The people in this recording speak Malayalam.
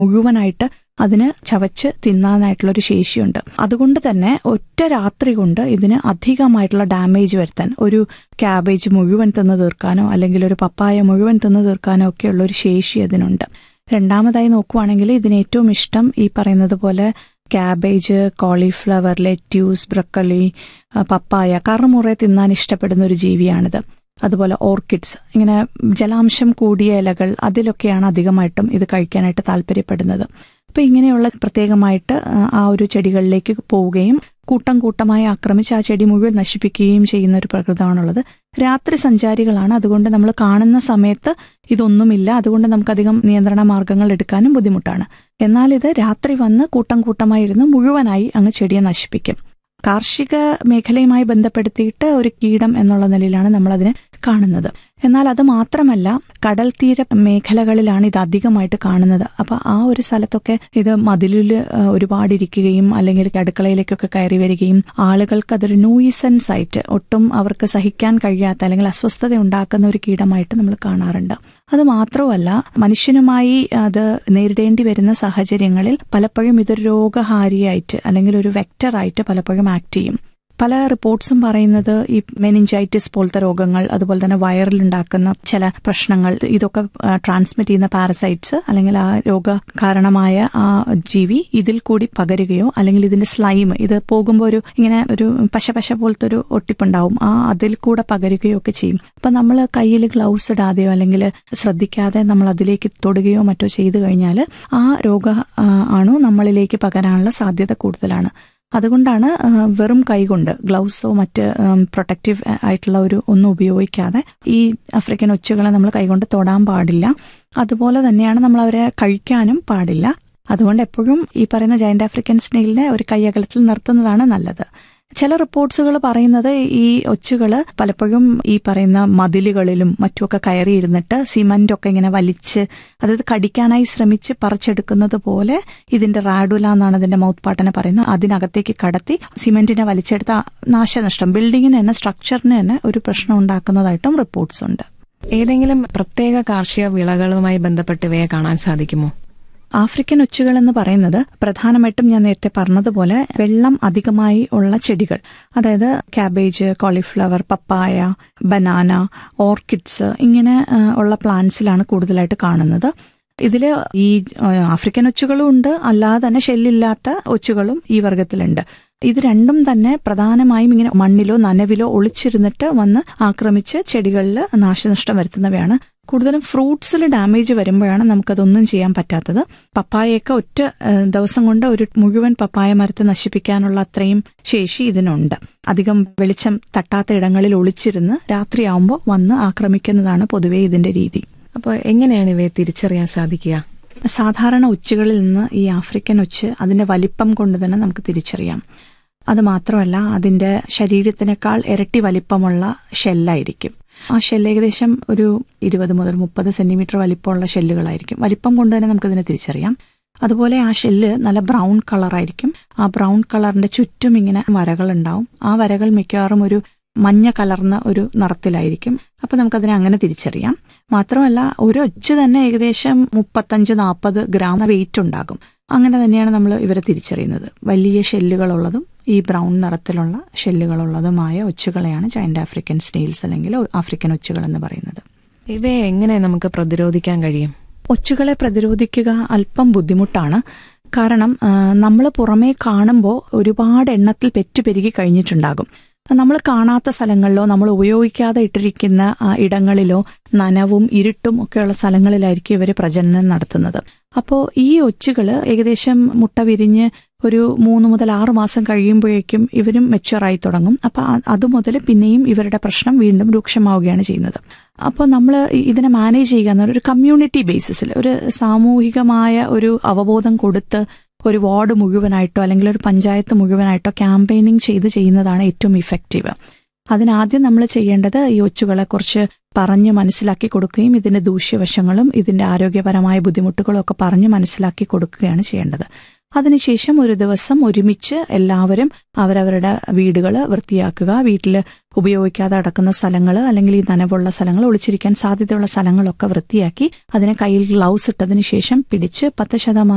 മുഴുവനായിട്ട് അതിന് ചവച്ച് തിന്നാനായിട്ടുള്ള ഒരു ശേഷിയുണ്ട് അതുകൊണ്ട് തന്നെ ഒറ്റ രാത്രി കൊണ്ട് ഇതിന് അധികമായിട്ടുള്ള ഡാമേജ് വരുത്താൻ ഒരു ക്യാബേജ് മുഴുവൻ തിന്ന് തീർക്കാനോ അല്ലെങ്കിൽ ഒരു പപ്പായ മുഴുവൻ തിന്ന് തീർക്കാനോ ഒക്കെയുള്ള ഒരു ശേഷി അതിനുണ്ട് രണ്ടാമതായി നോക്കുവാണെങ്കിൽ ഇതിന് ഏറ്റവും ഇഷ്ടം ഈ പറയുന്നത് പോലെ cabbage cauliflower lettuce broccoli papaya കറുമുറ തിന്നാൻ ഇഷ്ടപ്പെടുന്ന ഒരു ജീവിയാണിത് അതുപോലെ ഓർക്കിഡ്സ് ഇങ്ങനെ ജലാംശം കൂടിയ ഇലകൾ അതിലൊക്കെയാണ് അധികമായിട്ടും ഇത് കഴിക്കാനായിട്ട് താല്പര്യപ്പെടുന്നത് അപ്പൊ ഇങ്ങനെയുള്ള പ്രത്യേകമായിട്ട് ആ ഒരു ചെടികളിലേക്ക് പോവുകയും കൂട്ടം കൂട്ടമായി ആക്രമിച്ച് ആ ചെടി മുഴുവൻ നശിപ്പിക്കുകയും ചെയ്യുന്ന ഒരു പ്രകൃതമാണുള്ളത് രാത്രി സഞ്ചാരികളാണ് അതുകൊണ്ട് നമ്മൾ കാണുന്ന സമയത്ത് ഇതൊന്നുമില്ല അതുകൊണ്ട് നമുക്കധികം നിയന്ത്രണ മാർഗങ്ങൾ എടുക്കാനും ബുദ്ധിമുട്ടാണ് എന്നാൽ ഇത് രാത്രി വന്ന് കൂട്ടം കൂട്ടമായി ഇരുന്ന് മുഴുവനായി അങ്ങ് ചെടിയെ നശിപ്പിക്കും കാർഷിക മേഖലയുമായി ബന്ധപ്പെടുത്തിയിട്ട് ഒരു കീടം എന്നുള്ള നിലയിലാണ് നമ്മൾ അതിനെ കാണുന്നത് എന്നാൽ അത് മാത്രമല്ല കടൽ തീര മേഖലകളിലാണ് ഇത് അധികമായിട്ട് കാണുന്നത് അപ്പൊ ആ ഒരു സ്ഥലത്തൊക്കെ ഇത് മതിലിൽ ഒരുപാട് ഇരിക്കുകയും അല്ലെങ്കിൽ അടുക്കളയിലേക്കൊക്കെ കയറി വരികയും ആളുകൾക്ക് അതൊരു നൂയിസൻസ് ആയിട്ട് ഒട്ടും അവർക്ക് സഹിക്കാൻ കഴിയാത്ത അല്ലെങ്കിൽ അസ്വസ്ഥത ഉണ്ടാക്കുന്ന ഒരു കീടമായിട്ട് നമ്മൾ കാണാറുണ്ട് അത് മാത്രമല്ല മനുഷ്യനുമായി അത് നേരിടേണ്ടി വരുന്ന സാഹചര്യങ്ങളിൽ പലപ്പോഴും ഇതൊരു രോഗഹാരിയായിട്ട് അല്ലെങ്കിൽ ഒരു വെക്ടറായിട്ട് പലപ്പോഴും ആക്ട് ചെയ്യും പല റിപ്പോർട്ട്സും പറയുന്നത് ഈ മെനിഞ്ചൈറ്റിസ് പോലത്തെ രോഗങ്ങൾ അതുപോലെ തന്നെ വയറിലുണ്ടാക്കുന്ന ചില പ്രശ്നങ്ങൾ ഇതൊക്കെ ട്രാൻസ്മിറ്റ് ചെയ്യുന്ന പാരസൈറ്റ്സ് അല്ലെങ്കിൽ ആ രോഗ കാരണമായ ആ ജീവി ഇതിൽ കൂടി പകരുകയോ അല്ലെങ്കിൽ ഇതിന്റെ സ്ലൈം ഇത് പോകുമ്പോൾ ഒരു ഇങ്ങനെ ഒരു പശ പശ പോലത്തെ ഒരു ഒട്ടിപ്പുണ്ടാവും ആ അതിൽ കൂടെ പകരുകയോ ഒക്കെ ചെയ്യും അപ്പൊ നമ്മൾ കയ്യിൽ ഗ്ലൗസ് ഇടാതെയോ അല്ലെങ്കിൽ ശ്രദ്ധിക്കാതെ നമ്മൾ അതിലേക്ക് തൊടുകയോ മറ്റോ ചെയ്തു കഴിഞ്ഞാൽ ആ രോഗ ആണു നമ്മളിലേക്ക് പകരാനുള്ള സാധ്യത കൂടുതലാണ് അതുകൊണ്ടാണ് വെറും കൈകൊണ്ട് ഗ്ലൗസോ മറ്റ് പ്രൊട്ടക്റ്റീവ് ആയിട്ടുള്ള ഒരു ഒന്നും ഉപയോഗിക്കാതെ ഈ ആഫ്രിക്കൻ ഒച്ചുകളെ നമ്മൾ കൈകൊണ്ട് തൊടാൻ പാടില്ല അതുപോലെ തന്നെയാണ് നമ്മൾ അവരെ കഴിക്കാനും പാടില്ല അതുകൊണ്ട് എപ്പോഴും ഈ പറയുന്ന ജയന്റ് ആഫ്രിക്കൻ സ്നെയിലിനെ ഒരു കൈയകലത്തിൽ നിർത്തുന്നതാണ് നല്ലത് ചില റിപ്പോർട്ട്സുകൾ പറയുന്നത് ഈ ഒച്ചുകൾ പലപ്പോഴും ഈ പറയുന്ന മതിലുകളിലും മറ്റുമൊക്കെ കയറിയിരുന്നിട്ട് സിമന്റ് ഒക്കെ ഇങ്ങനെ വലിച്ച് അതായത് കടിക്കാനായി ശ്രമിച്ച് പറിച്ചെടുക്കുന്നത് പോലെ ഇതിന്റെ റാഡുല എന്നാണ് അതിന്റെ മൗത്ത് പാട്ടിനെ പറയുന്നത് അതിനകത്തേക്ക് കടത്തി സിമെന്റിനെ വലിച്ചെടുത്ത നാശനഷ്ടം ബിൽഡിങ്ങിന് തന്നെ സ്ട്രക്ചറിന് തന്നെ ഒരു പ്രശ്നം ഉണ്ടാക്കുന്നതായിട്ടും റിപ്പോർട്ട്സ് ഉണ്ട് ഏതെങ്കിലും പ്രത്യേക കാർഷിക വിളകളുമായി ബന്ധപ്പെട്ട് ഇവയെ കാണാൻ സാധിക്കുമോ ആഫ്രിക്കൻ ഒച്ചുകൾ എന്ന് പറയുന്നത് പ്രധാനമായിട്ടും ഞാൻ നേരത്തെ പറഞ്ഞതുപോലെ വെള്ളം അധികമായി ഉള്ള ചെടികൾ അതായത് cabbage cauliflower papaya banana orchids ഇങ്ങനെ ഉള്ള പ്ലാന്റ്സിലാണ് കൂടുതലായിട്ട് കാണുന്നത് ഇതിൽ ഈ ആഫ്രിക്കൻ ഒച്ചുകളും ഉണ്ട് അല്ലാതെ തന്നെ ഷെല്ലില്ലാത്ത ഒച്ചുകളും ഈ വർഗത്തിലുണ്ട് ഇത് രണ്ടും തന്നെ പ്രധാനമായും ഇങ്ങനെ മണ്ണിലോ നനവിലോ ഒളിച്ചിരുന്നിട്ട് വന്ന് ആക്രമിച്ച് ചെടികളിൽ നാശനഷ്ടം വരുത്തുന്നവയാണ് കൂടുതലും ഫ്രൂട്ട്സിൽ ഡാമേജ് വരുമ്പോഴാണ് നമുക്കതൊന്നും ചെയ്യാൻ പറ്റാത്തത് പപ്പായയൊക്കെ ഒറ്റ ദിവസം കൊണ്ട് ഒരു മുഴുവൻ പപ്പായ മരത്തെ നശിപ്പിക്കാനുള്ള അത്രയും ശേഷി ഇതിനുണ്ട് അധികം വെളിച്ചം തട്ടാത്ത ഇടങ്ങളിൽ ഒളിച്ചിരുന്ന് രാത്രിയാവുമ്പോൾ വന്ന് ആക്രമിക്കുന്നതാണ് പൊതുവെ ഇതിന്റെ രീതി അപ്പോൾ എങ്ങനെയാണ് ഇവയെ തിരിച്ചറിയാൻ സാധിക്കുക സാധാരണ ഒച്ചുകളിൽ നിന്ന് ഈ ആഫ്രിക്കൻ ഒച്ച് അതിന്റെ വലിപ്പം കൊണ്ട് തന്നെ നമുക്ക് തിരിച്ചറിയാം അത് മാത്രമല്ല അതിന്റെ ശരീരത്തിനേക്കാൾ ഇരട്ടി വലിപ്പമുള്ള ഷെല്ലായിരിക്കും ആ ഷെല്ല് ഏകദേശം ഒരു ഇരുപത് മുതൽ മുപ്പത് സെന്റിമീറ്റർ വലിപ്പമുള്ള ഷെല്ലുകളായിരിക്കും വലിപ്പം കൊണ്ട് തന്നെ നമുക്കതിനെ തിരിച്ചറിയാം അതുപോലെ ആ ഷെല്ല് നല്ല ബ്രൗൺ കളറായിരിക്കും ആ ബ്രൗൺ കളറിന്റെ ചുറ്റും ഇങ്ങനെ വരകൾ ഉണ്ടാവും ആ വരകൾ മിക്കവാറും ഒരു മഞ്ഞ കലർന്ന ഒരു നിറത്തിലായിരിക്കും അപ്പൊ നമുക്കതിനെ അങ്ങനെ തിരിച്ചറിയാം മാത്രമല്ല ഒരു ഒച്ച് തന്നെ ഏകദേശം മുപ്പത്തഞ്ച് നാൽപ്പത് ഗ്രാം വെയിറ്റ് ഉണ്ടാകും അങ്ങനെ തന്നെയാണ് നമ്മൾ ഇവരെ തിരിച്ചറിയുന്നത് വലിയ ഷെല്ലുകളുള്ളതും ഈ ബ്രൗൺ നിറത്തിലുള്ള ഷെല്ലുകളുള്ളതുമായ ഒച്ചുകളെയാണ് ജയന്റ് ആഫ്രിക്കൻ സ്നെയിൽസ് അല്ലെങ്കിൽ ആഫ്രിക്കൻ ഒച്ചുകൾ എന്ന് പറയുന്നത് ഇവയെ എങ്ങനെ നമുക്ക് പ്രതിരോധിക്കാൻ കഴിയും ഒച്ചുകളെ പ്രതിരോധിക്കുക അല്പം ബുദ്ധിമുട്ടാണ് കാരണം നമ്മൾ പുറമേ കാണുമ്പോൾ ഒരുപാട് എണ്ണത്തിൽ പെറ്റുപെരുകി കഴിഞ്ഞിട്ടുണ്ടാകും നമ്മൾ കാണാത്ത സ്ഥലങ്ങളിലോ നമ്മൾ ഉപയോഗിക്കാതെ ഇട്ടിരിക്കുന്ന ഇടങ്ങളിലോ നനവും ഇരുട്ടും ഒക്കെയുള്ള സ്ഥലങ്ങളിലായിരിക്കും ഇവർ പ്രജനനം നടത്തുന്നത് അപ്പോൾ ഈ ഒച്ചുകൾ ഏകദേശം മുട്ട വിരിഞ്ഞ് ഒരു മൂന്ന് മുതൽ ആറ് മാസം കഴിയുമ്പോഴേക്കും ഇവരും മെച്ചുവറായി തുടങ്ങും അപ്പൊ അതുമുതൽ പിന്നെയും ഇവരുടെ പ്രശ്നം വീണ്ടും രൂക്ഷമാവുകയാണ് ചെയ്യുന്നത് അപ്പോൾ നമ്മൾ ഇതിനെ മാനേജ് ചെയ്യുക എന്ന് ഒരു കമ്മ്യൂണിറ്റി ബേസിസിൽ ഒരു സാമൂഹികമായ ഒരു അവബോധം കൊടുത്ത് ഒരു വാർഡ് മുഴുവനായിട്ടോ അല്ലെങ്കിൽ ഒരു പഞ്ചായത്ത് മുഴുവനായിട്ടോ ക്യാമ്പയിനിങ് ചെയ്ത് ചെയ്യുന്നതാണ് ഏറ്റവും ഇഫക്റ്റീവ് അതിനാദ്യം നമ്മൾ ചെയ്യേണ്ടത് ഈ ഒച്ചുകളെ കുറിച്ച് പറഞ്ഞ് മനസ്സിലാക്കി കൊടുക്കുകയും ഇതിന്റെ ദൂഷ്യവശങ്ങളും ഇതിന്റെ ആരോഗ്യപരമായ ബുദ്ധിമുട്ടുകളും ഒക്കെ പറഞ്ഞ് മനസ്സിലാക്കി കൊടുക്കുകയാണ് ചെയ്യേണ്ടത് അതിനുശേഷം ഒരു ദിവസം ഒരുമിച്ച് എല്ലാവരും അവരവരുടെ വീടുകൾ വൃത്തിയാക്കുക വീട്ടിൽ ഉപയോഗിക്കാതെ അടക്കുന്ന സ്ഥലങ്ങൾ അല്ലെങ്കിൽ ഈ നനവുള്ള സ്ഥലങ്ങൾ ഒളിച്ചിരിക്കാൻ സാധ്യതയുള്ള സ്ഥലങ്ങളൊക്കെ വൃത്തിയാക്കി അതിനെ കയ്യിൽ ഗ്ലൗസ് ഇട്ടതിനു ശേഷം പിടിച്ച് പത്ത് ശതമാനം